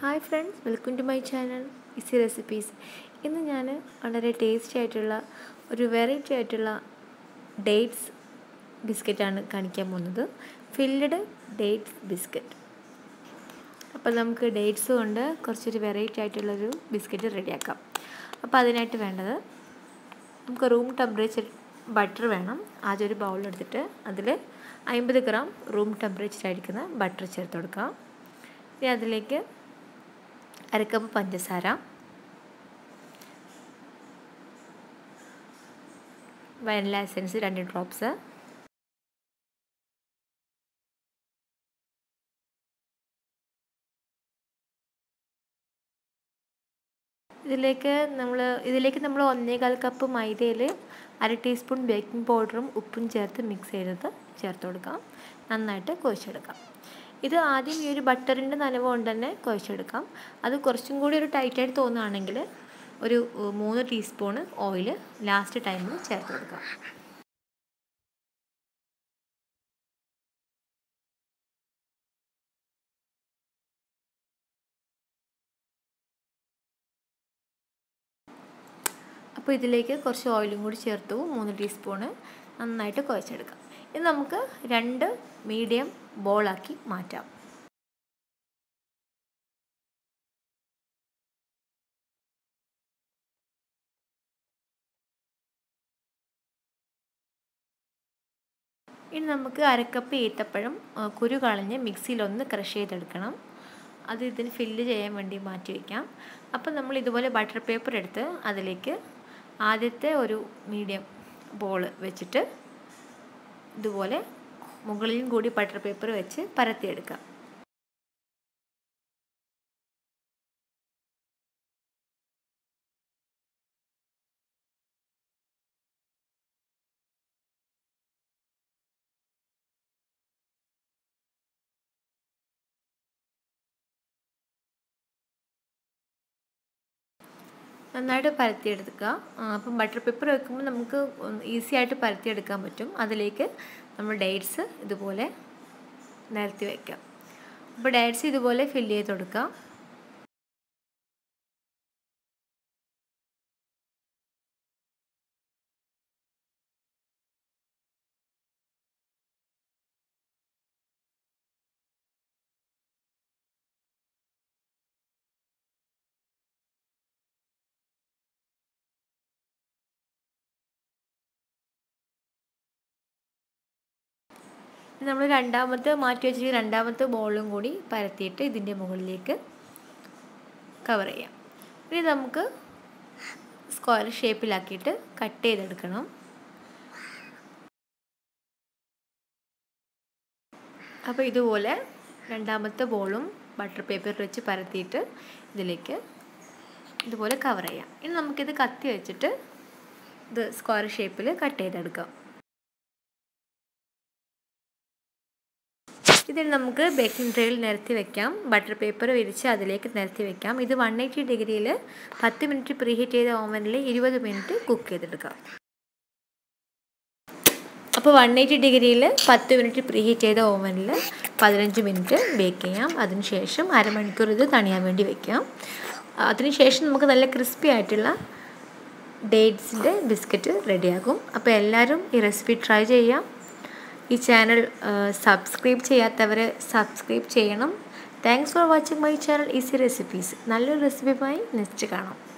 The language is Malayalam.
hi friends welcome to my channel easy recipes ഇന്ന് ഞാൻ വളരെ ടേസ്റ്റി ആയിട്ടുള്ള ഒരു വെറൈറ്റി ആയിട്ടുള്ള ഡേറ്റ്സ് ബിസ്ക്കറ്റാണ് കാണിക്കാൻ പോകുന്നത് ഫില്ലഡ് ഡേറ്റ്സ് ബിസ്ക്കറ്റ് അപ്പോൾ നമുക്ക് ഡേറ്റ്സ് കൊണ്ട് കുറച്ചൊരു വെറൈറ്റി ആയിട്ടുള്ളൊരു ബിസ്ക്കറ്റ് റെഡിയാക്കാം അപ്പോൾ അതിനായിട്ട് വേണ്ടത് നമുക്ക് റൂം ടെമ്പറേച്ചർ ബട്ടർ വേണം ആദ്യം ഒരു ബൗൾ എടുത്തിട്ട് അതിൽ അമ്പത് ഗ്രാം റൂം ടെമ്പറേച്ചറായിരിക്കുന്ന ബട്ടർ ചേർത്ത് കൊടുക്കാം ഇനി അതിലേക്ക് അരക്കപ്പ് പഞ്ചസാര വനില എസൻസ് രണ്ട് ഡ്രോപ്സ് ഇതിലേക്ക് നമ്മൾ ഇതിലേക്ക് നമ്മൾ ഒന്നേകാൽ കപ്പ് മൈദയിൽ അര ടീസ്പൂൺ ബേക്കിംഗ് പൗഡറും ഉപ്പും ചേർത്ത് മിക്സ് ചെയ്തത് ചേർത്ത് കൊടുക്കാം നന്നായിട്ട് കുഴച്ചെടുക്കാം ഇത് ആദ്യം ഈ ഒരു ബട്ടറിൻ്റെ നനവ് കൊണ്ട് തന്നെ കുഴച്ചെടുക്കാം അത് കുറച്ചും കൂടി ഒരു ടൈറ്റായിട്ട് തോന്നുകയാണെങ്കിൽ ഒരു മൂന്ന് ടീസ്പൂണ് ഓയിൽ ലാസ്റ്റ് ടൈമിൽ ചേർത്ത് കൊടുക്കാം അപ്പോൾ ഇതിലേക്ക് കുറച്ച് ഓയിലും കൂടി ചേർത്തു മൂന്ന് ടീസ്പൂണ് നന്നായിട്ട് കുഴച്ചെടുക്കാം ഇത് നമുക്ക് രണ്ട് മീഡിയം ബോളാക്കി മാറ്റാം ഇനി നമുക്ക് അരക്കപ്പ് ഈത്തപ്പഴം കുരു കളഞ്ഞ് മിക്സിയിലൊന്ന് ക്രഷ് ചെയ്തെടുക്കണം അത് ഇതിന് ഫില്ല് ചെയ്യാൻ വേണ്ടി മാറ്റി വയ്ക്കാം അപ്പോൾ നമ്മൾ ഇതുപോലെ ബട്ടർ പേപ്പർ എടുത്ത് അതിലേക്ക് ആദ്യത്തെ ഒരു മീഡിയം ബോൾ വെച്ചിട്ട് ഇതുപോലെ മുകളിലും കൂടി ബട്ടർ പേപ്പർ വെച്ച് പരത്തിയെടുക്കാം നന്നായിട്ട് പരത്തിയെടുക്കുക അപ്പം ബട്ടർ പേപ്പർ വെക്കുമ്പോൾ നമുക്ക് ഈസി ആയിട്ട് പരത്തിയെടുക്കാൻ പറ്റും അതിലേക്ക് നമ്മൾ ഡേറ്റ്സ് ഇതുപോലെ നിരത്തി വയ്ക്കാം അപ്പോൾ ഡേറ്റ്സ് ഇതുപോലെ ഫില്ല് ചെയ്ത് കൊടുക്കുക നമ്മൾ രണ്ടാമത്തെ മാറ്റി വെച്ചിട്ട് രണ്ടാമത്തെ ബോളും കൂടി പരത്തിയിട്ട് ഇതിൻ്റെ മുകളിലേക്ക് കവർ ചെയ്യാം ഇനി നമുക്ക് സ്ക്വയർ ഷേപ്പിലാക്കിയിട്ട് കട്ട് ചെയ്തെടുക്കണം അപ്പോൾ ഇതുപോലെ രണ്ടാമത്തെ ബോളും ബട്ടർ പേപ്പർ വെച്ച് പരത്തിയിട്ട് ഇതിലേക്ക് ഇതുപോലെ കവർ ചെയ്യാം ഇനി നമുക്കിത് കത്തി വെച്ചിട്ട് ഇത് സ്ക്വയർ ഷേപ്പിൽ കട്ട് ചെയ്തെടുക്കാം ഇതിൽ നമുക്ക് ബേക്കിംഗ് ട്രേയിൽ നിരത്തി വെക്കാം ബട്ടർ പേപ്പർ വിരിച്ച് അതിലേക്ക് നിരത്തി വെക്കാം ഇത് വൺ എയ്റ്റി ഡിഗ്രിയിൽ പത്ത് മിനിറ്റ് പ്രീഹീറ്റ് ചെയ്ത ഓവനിൽ ഇരുപത് മിനിറ്റ് കുക്ക് ചെയ്തെടുക്കാം അപ്പോൾ വൺ എയ്റ്റി ഡിഗ്രിയിൽ പത്ത് മിനിറ്റ് പ്രീഹീറ്റ് ചെയ്ത ഓവനിൽ പതിനഞ്ച് മിനിറ്റ് ബേക്ക് ചെയ്യാം അതിനുശേഷം അരമണിക്കൂർ ഇത് തണിയാൻ വേണ്ടി വെക്കാം അതിനുശേഷം നമുക്ക് നല്ല ക്രിസ്പി ആയിട്ടുള്ള ഡേറ്റ്സിൻ്റെ ബിസ്ക്കറ്റ് റെഡിയാകും അപ്പോൾ എല്ലാവരും ഈ റെസിപ്പി ട്രൈ ചെയ്യാം ഈ ചാനൽ സബ്സ്ക്രൈബ് ചെയ്യാത്തവർ സബ്സ്ക്രൈബ് ചെയ്യണം thanks for watching my channel easy recipes നല്ലൊരു റെസിപ്പിയുമായി നെക്സ്റ്റ് കാണാം